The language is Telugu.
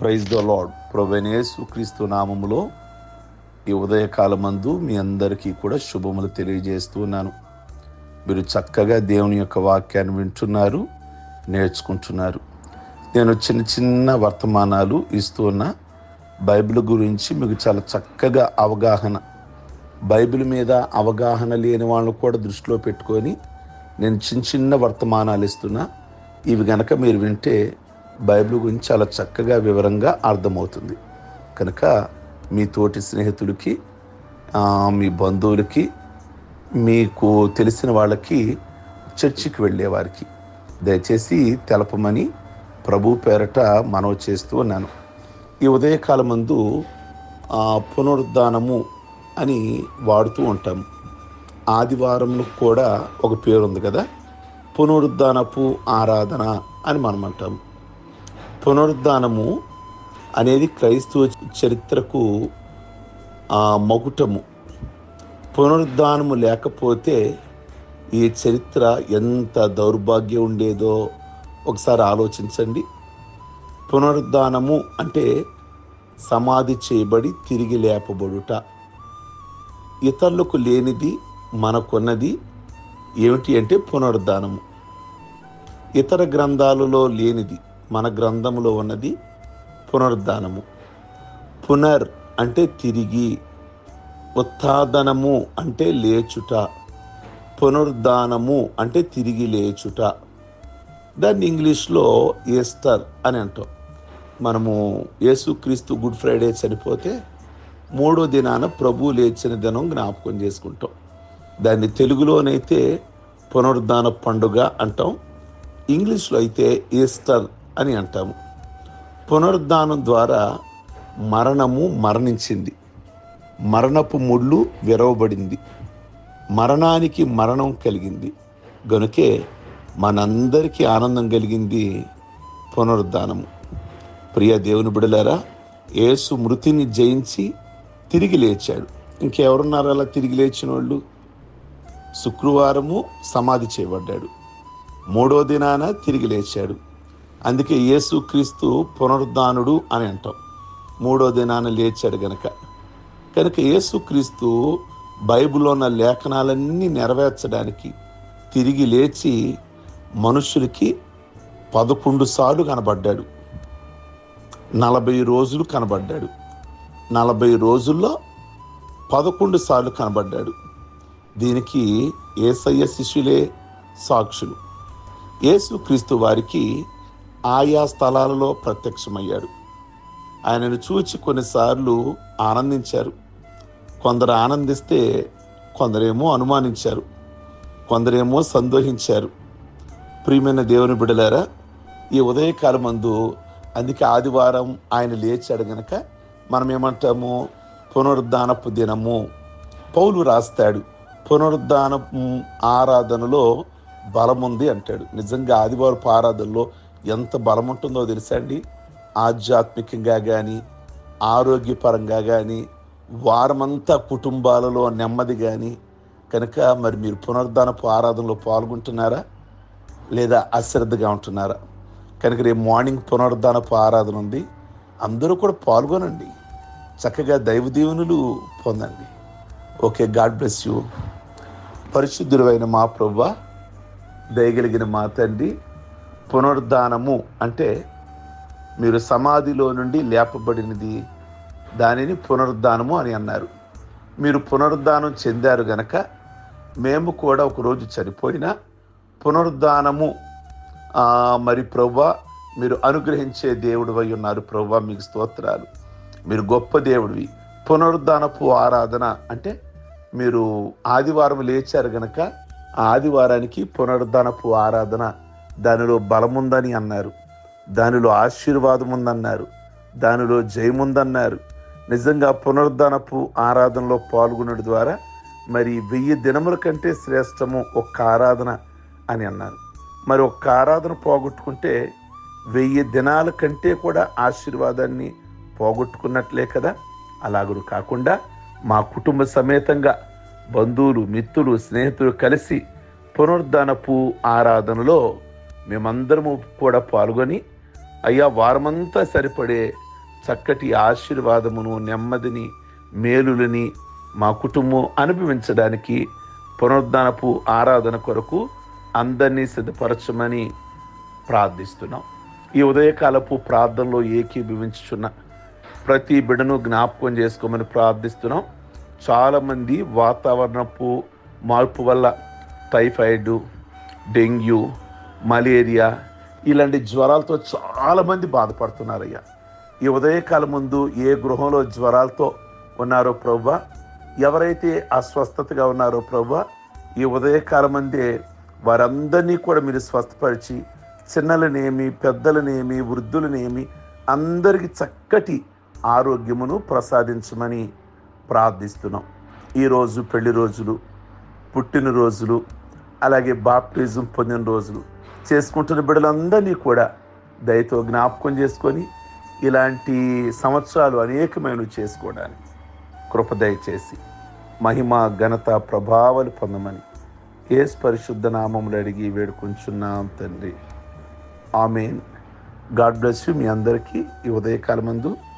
ప్రైజ్ ద లాడ్ ప్రొవెనేసు క్రీస్తు నామములో ఈ ఉదయకాలమందు మీ అందరికీ కూడా శుభములు తెలియజేస్తూ ఉన్నాను మీరు చక్కగా దేవుని యొక్క వాక్యాన్ని వింటున్నారు నేర్చుకుంటున్నారు నేను చిన్న చిన్న వర్తమానాలు ఇస్తూ ఉన్నా బైబిల్ గురించి మీకు చాలా చక్కగా అవగాహన బైబిల్ మీద అవగాహన లేని వాళ్ళను కూడా దృష్టిలో పెట్టుకొని నేను చిన్న చిన్న వర్తమానాలు ఇస్తున్నా ఇవి గనక మీరు వింటే బైబిల్ గురించి చాలా చక్కగా వివరంగా అర్థమవుతుంది కనుక మీ తోటి స్నేహితులకి ఆ, మీ బంధువులకి మీకు తెలిసిన వాళ్ళకి చర్చికి వెళ్ళే వారికి దయచేసి తెలపమని ప్రభు పేరట మనవి చేస్తూ ఉన్నాను ఈ ఉదయకాలం మందు పునరుద్ధానము అని వాడుతూ ఉంటాము ఆదివారంలో కూడా ఒక పేరు ఉంది కదా పునరుద్ధానపు ఆరాధన అని మనం అంటాం పునరుద్ధానము అనేది క్రైస్తవ చరిత్రకు ఆ, మకుటము పునరుద్ధానము లేకపోతే ఈ చరిత్ర ఎంత దౌర్భాగ్యం ఉండేదో ఒకసారి ఆలోచించండి పునరుద్ధానము అంటే సమాధి చేయబడి తిరిగి లేపబడుట ఇతరులకు లేనిది మనకున్నది ఏమిటి అంటే పునరుద్ధానము ఇతర గ్రంథాలలో లేనిది మన గ్రంథములో ఉన్నది పునరుద్ధానము పునర్ అంటే తిరిగి ఉత్థాదనము అంటే లేచుట పునరుద్ధానము అంటే తిరిగి లేచుట దాన్ని ఇంగ్లీష్లో ఈస్టర్ అని అంటాం మనము యేసుక్రీస్తు గుడ్ ఫ్రైడే చనిపోతే మూడో దినాన ప్రభు లేచిన దినం జ్ఞాపకం చేసుకుంటాం దాన్ని తెలుగులోనైతే పునరుద్ధాన పండుగ అంటాం ఇంగ్లీష్లో అయితే ఈస్టర్ అని అంటాము పునరుద్ధానం ద్వారా మరణము మరణించింది మరణపు ముళ్ళు విరవబడింది మరణానికి మరణం కలిగింది గనుకే మనందరికీ ఆనందం కలిగింది పునరుద్ధానము ప్రియ దేవుని బిడలారా యేసు మృతిని జయించి తిరిగి లేచాడు ఇంకెవరున్నారు అలా తిరిగి లేచిన వాళ్ళు శుక్రవారము సమాధి చేయబడ్డాడు మూడో దినాన తిరిగి లేచాడు అందుకే యేసుక్రీస్తు పునరుద్ధానుడు అని అంటాం మూడో దినాన లేచాడు గనక కనుక యేసుక్రీస్తు బైబిల్లో ఉన్న లేఖనాలన్నీ నెరవేర్చడానికి తిరిగి లేచి మనుషులకి పదకొండు సార్లు కనబడ్డాడు నలభై రోజులు కనబడ్డాడు నలభై రోజుల్లో పదకొండు సార్లు కనబడ్డాడు దీనికి ఏసయ్య శిష్యులే సాక్షులు యేసుక్రీస్తు వారికి ఆయా స్థలాలలో ప్రత్యక్షమయ్యాడు ఆయనను చూచి కొన్నిసార్లు ఆనందించారు కొందరు ఆనందిస్తే కొందరేమో అనుమానించారు కొందరేమో సంతోషించారు ప్రియమైన దేవుని బిడలారా ఈ ఉదయకాలం మందు అందుకే ఆదివారం ఆయన లేచాడు గనక మనం ఏమంటాము పునరుద్ధానపు దినము పౌలు రాస్తాడు పునరుద్ధాన ఆరాధనలో బలం ఉంది అంటాడు నిజంగా ఆదివారపు ఆరాధనలో ఎంత బలం ఉంటుందో తెలుసా అండి ఆధ్యాత్మికంగా కానీ ఆరోగ్యపరంగా కానీ వారమంతా కుటుంబాలలో నెమ్మది కానీ కనుక మరి మీరు పునరుద్ధానపు ఆరాధనలో పాల్గొంటున్నారా లేదా అశ్రద్ధగా ఉంటున్నారా కనుక రేపు మార్నింగ్ పునరుద్ధానపు ఆరాధన ఉంది అందరూ కూడా పాల్గొనండి చక్కగా దైవ దీవెనులు పొందండి ఓకే గాడ్ బ్లెస్ యూ పరిశుద్ధుడైన మా ప్రభా దయగలిగిన మా తండ్రి పునరుద్ధానము అంటే మీరు సమాధిలో నుండి లేపబడినది దానిని పునరుద్ధానము అని అన్నారు మీరు పునరుద్ధానం చెందారు గనక మేము కూడా ఒకరోజు చనిపోయినా పునరుద్ధానము ఆ, మరి ప్రవ్వా మీరు అనుగ్రహించే దేవుడు అయి ఉన్నారు ప్రవ్వా మీకు స్తోత్రాలు మీరు గొప్ప దేవుడివి పునరుద్ధానపు ఆరాధన అంటే మీరు ఆదివారం లేచారు గనక ఆ ఆదివారానికి పునరుద్ధానపు ఆరాధన దానిలో బలముందని అన్నారు దానిలో ఆశీర్వాదం ఉందన్నారు దానిలో జయముందన్నారు నిజంగా పునరుద్ధానపు ఆరాధనలో పాల్గొనడం ద్వారా మరి వెయ్యి దినముల కంటే శ్రేష్టము ఒక్క ఆరాధన అని అన్నారు మరి ఒక్క ఆరాధన పోగొట్టుకుంటే వెయ్యి దినాల కంటే కూడా ఆశీర్వాదాన్ని పోగొట్టుకున్నట్లే కదా అలాగను కాకుండా మా కుటుంబ సమేతంగా బంధువులు మిత్రులు స్నేహితులు కలిసి పునరుద్ధానపు ఆరాధనలో మేమందరము కూడా పాల్గొని అయ్యా వారమంతా సరిపడే చక్కటి ఆశీర్వాదమును నెమ్మదిని మేలులని మా కుటుంబం అనుభవించడానికి పునరుద్ధానపు ఆరాధన కొరకు అందరినీ సిద్ధపరచమని ప్రార్థిస్తున్నాం ఈ ఉదయకాలపు ప్రార్థనలో ఏకీభవించుచున్న ప్రతి బిడను జ్ఞాపకం చేసుకోమని ప్రార్థిస్తున్నాం చాలామంది వాతావరణపు మార్పు వల్ల టైఫాయిడ్ డెంగ్యూ మలేరియా ఇలాంటి జ్వరాలతో చాలామంది బాధపడుతున్నారయ్యా ఈ ఉదయకాలం ముందు ఏ గృహంలో జ్వరాలతో ఉన్నారో ప్రభా ఎవరైతే అస్వస్థతగా ఉన్నారో ప్రభా ఈ ఉదయకాలం మందే వారందరినీ కూడా మీరు స్వస్థపరిచి చిన్నలనేమి పెద్దలనేమి వృద్ధులనేమి అందరికి చక్కటి ఆరోగ్యమును ప్రసాదించమని ప్రార్థిస్తున్నాం ఈరోజు పెళ్లి రోజులు పుట్టినరోజులు అలాగే బాప్టిజం పొందిన రోజులు చేసుకుంటున్న బిడ్డలందరినీ కూడా దయతో జ్ఞాపకం చేసుకొని ఇలాంటి సంవత్సరాలు అనేకమైనవి చేసుకోవడానికి కృప దయచేసి మహిమ ఘనత ప్రభావాలు పొందమని ఏస్ పరిశుద్ధ నామములు అడిగి వేడుకుంటున్నాం తండ్రి ఆమెన్ గాడ్ బ్లెస్ యూ మీ అందరికీ ఈ ఉదయకాలం మందు